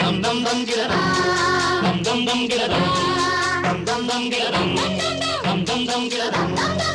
தம் தம் தம் கிரதம் தம் தம் தம் கிரதம் தம் தம் தம் கிரதம் தம் தம் தம் கிரதம்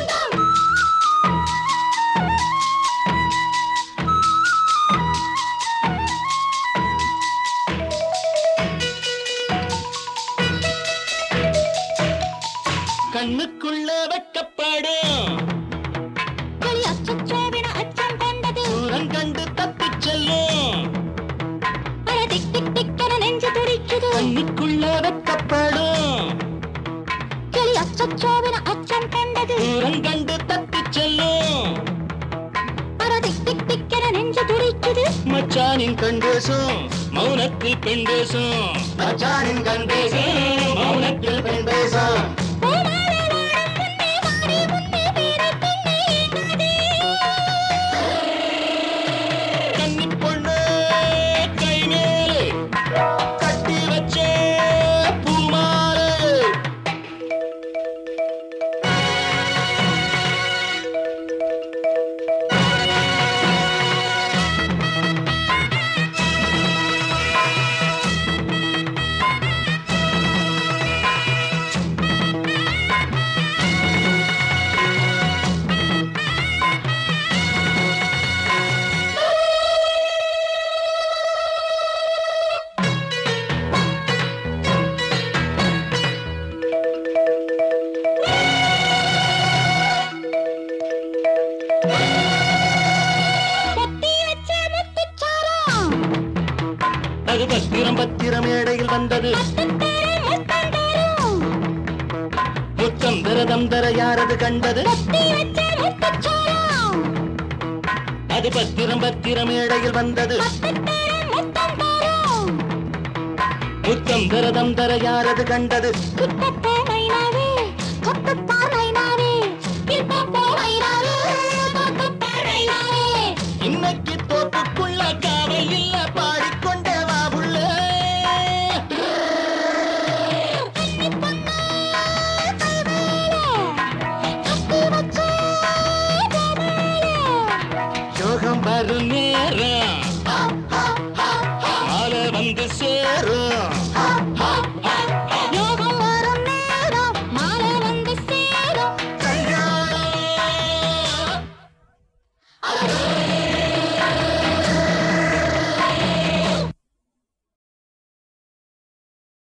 கண்ணுக்குள்ள வெக்கப்படும் கிளி அச்சச்சோவென அச்சம் கொண்டது தூரம் கண்டு தப்பிச் செல்லும் அட திக் திக் திக்கென நெஞ்சு துடிக்குது கண்ணுக்குள்ள வெக்கப்படும் கிளி அச்சச்சோவென அச்சம் கொண்டது தூரம் கண்டு தப்பிச் செல்லும் அட திக் திக் திக்கென நெஞ்சு துடிக்குது மச்சானின் கண் பேசும் மௌனத்தில் பெண் பேசும் மச்சானின் கண் பேசும் மௌனத்தில் பெண் பேசும் பூமாலை வாடும் முன்னே வாடி முன்னே பேரை பெண்ணே எங்காதே கன்னி பொண்ணு கை மேலே கட்டி வச்சே பூமாலை பொத்தி வச்ச முத்துச்சாரம் அது பத்திரம் பத்திரம் மேடையில் வந்தது முத்துத்தாரம் முத்தந்தாரம் முத்தம் தரதம் தர யாரது கண்டது பொத்தி வச்ச முத்துச்சாரம் அது பத்திரம் பத்திரம் மேடையில் வந்தது முத்துத்தாரம் முத்தந்தாரம் முத்தம் தரதம் தர யாரது கண்டது கிட்டப்போ மைனாவே கொத்துப்பா மைனாவே கிட்டப்போ மைனாவே கொத்துப்பா மைனாவே இன்னைக்கு தோப்புக்குள்ள காவல் இல்ல பாடிக்கொண்டே வா புள்ள கன்னி பொண்ணு கை மேலே கட்டி வச்ச ஜமாலே யோகம் வரும் நேரம் மாலை வந்து சேரும்